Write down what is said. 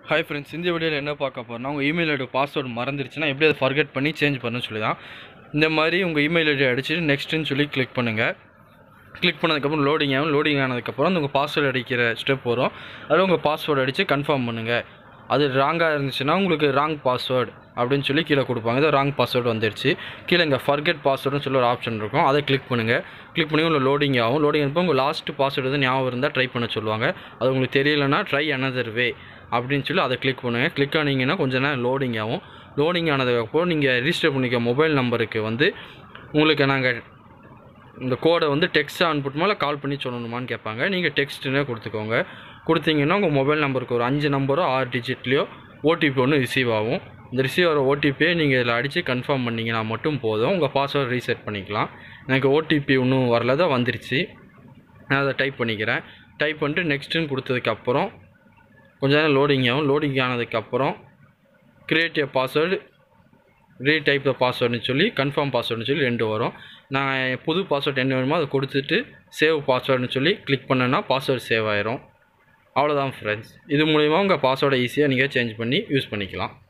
hi friends இந்த வீடியோவில் என்ன பார்க்க போகிறோம்னா உங்கள் இமெயில் ஐடி பாஸ்வேர்டு மறந்துருச்சுன்னா எப்படி அதை ஃபர்கெட் பண்ணி சேஞ்ச் பண்ணணும்னு சொல்லி தான் இந்த மாதிரி உங்கள் இமெயில் ஐடி அடிச்சுட்டு நெக்ஸ்ட்டுன்னு சொல்லி கிளிக் பண்ணுங்கள் கிளிக் பண்ணதுக்கப்புறம் லோடிங் ஆகும் லோடிங் ஆனதுக்கப்புறம் உங்கள் பாஸ்வேர்டு அடிக்கிற ஸ்டெப் வரும் அதில் உங்கள் பாஸ்வேர்டு அடித்து கன்ஃபார்ம் பண்ணுங்கள் அது ராங்காக இருந்துச்சுன்னா உங்களுக்கு ராங் பாஸ்வேர்டு அப்படின்னு சொல்லி கீழே கொடுப்பாங்க இது ராங் பாஸ்வேர்டு வந்துருச்சு கீழே இங்கே ஃபர்கெட் பாஸ்வேர்டுன்னு சொல்லி ஒரு ஆப்ஷன் இருக்கும் அதை கிளிக் பண்ணுங்கள் கிளிக் பண்ணி உங்களுக்கு லோடிங் ஆகும் லோடிங் அப்போ உங்கள் லாஸ்ட் பாஸ்வேர்டு வந்து ஞாபகம் இருந்தால் ட்ரை பண்ண சொல்லுவாங்க அது உங்களுக்கு தெரியலனா ட்ரை another வே அப்படின்னு சொல்லி அதை கிளிக் பண்ணுங்கள் கிளிக் ஆனீங்கன்னா கொஞ்ச நேரம் லோடிங் ஆகும் லோடிங் ஆனதுக்கப்புறம் நீங்கள் ரிஜிஸ்டர் பண்ணிக்க மொபைல் நம்பருக்கு வந்து உங்களுக்கு நாங்கள் இந்த கோடை வந்து டெக்ஸ்ட் அனுப்பட்டுமா இல்லை கால் பண்ணி சொல்லணுமான்னு கேட்பாங்க நீங்கள் டெக்ஸ்ட்டுனே கொடுத்துக்கோங்க கொடுத்தீங்கன்னா உங்கள் மொபைல் நம்பருக்கு ஒரு அஞ்சு நம்பரோ ஆறு டிஜிட்லேயோ ஓடிபி ஒன்று ரிசீவ் ஆகும் இந்த ரிசீவ் ஆகிற ஓடிபியை நீங்கள் இதில் அடித்து கன்ஃபார்ம் பண்ணிங்கன்னா மட்டும் போதும் உங்கள் பாஸ்வேர்டு ரீசெட் பண்ணிக்கலாம் எனக்கு ஓடிபி இன்னும் வரல தான் வந்துருச்சு நான் அதை டைப் பண்ணிக்கிறேன் டைப் பண்ணிட்டு நெக்ஸ்ட்டுன்னு கொடுத்ததுக்கப்புறம் கொஞ்ச நேரம் லோடிங் ஆகும் லோடிங் ஆனதுக்கப்புறம் create a password retype the பாஸ்வேர்டுன்னு சொல்லி கன்ஃபார்ம் பாஸ்வேர்டுன்னு சொல்லி ரெண்டு வரும் நான் என் புது பாஸ்வேர்டு என்ன வேணுமோ அதை கொடுத்துட்டு சேவ் பாஸ்வேர்டுன்னு சொல்லி கிளிக் பண்ணேன்னா பாஸ்வேர்டு சேவ் ஆயிரும் அவ்வளோதான் ஃப்ரெண்ட்ஸ் இது மூலிமா உங்கள் பாஸ்வேர்டை ஈஸியாக நீங்கள் சேஞ்ச் பண்ணி யூஸ் பண்ணிக்கலாம்